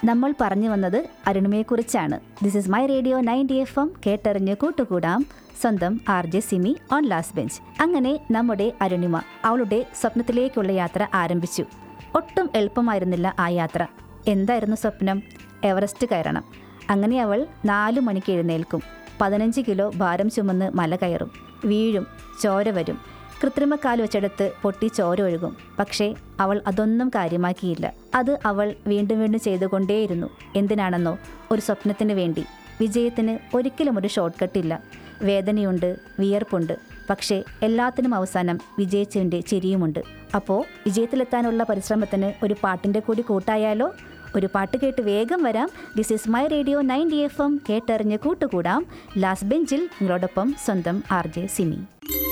നമ്മൾ പറഞ്ഞു വന്നത് അരുണിമയെക്കുറിച്ചാണ് this is my radio ninety F M കേട്ടറിഞ്ഞ് കൂട്ടുകൂടാം സ്വന്തം R J Simi on last bench അങ്ങനെ നമ്മുടെ അരുണിമ അവളുടെ സ്വപ്നത്തിലേക്കുള്ള യാത്ര ആരംഭിച്ചു ഒട്ടും എളുപ്പമായിരുന്നില്ല ആ യാത്ര എന്തായിരുന്നു സ്വപ്നം എവറസ്റ്റ് കയറണം അങ്ങനെ അവൾ നാലു മണിക്ക് എഴുന്നേൽക്കും പതിനഞ്ച് കിലോ ഭാരം ചുമന്ന് മല കയറും വീഴും ചോര വരും കൃത്രിമ കാൽ വെച്ചെടുത്ത് പൊട്ടി ചോര ഒഴുകും പക്ഷേ അവൾ അതൊന്നും കാര്യമാക്കിയില്ല അത് അവൾ വീണ്ടും വീണ്ടും ചെയ്തുകൊണ്ടേയിരുന്നു എന്തിനാണെന്നോ ഒരു സ്വപ്നത്തിന് വേണ്ടി വിജയത്തിന് ഒരിക്കലും ഒരു ഷോർട്ട് കട്ടില്ല വേദനയുണ്ട് വിയർപ്പുണ്ട് പക്ഷേ എല്ലാത്തിനും അവസാനം വിജയിച്ചതിൻ്റെ ചിരിയുമുണ്ട് അപ്പോൾ വിജയത്തിലെത്താനുള്ള പരിശ്രമത്തിന് ഒരു പാട്ടിൻ്റെ കൂടി കൂട്ടായാലോ ഒരു പാട്ട് കേട്ട് വേഗം വരാം this is my radio ninety F M കേട്ടറിഞ്ഞ് കൂട്ടുകൂടാം ലാസ്റ്റ് ബെഞ്ചിൽ നിങ്ങളോടൊപ്പം സ്വന്തം ആർ ജെ സിമി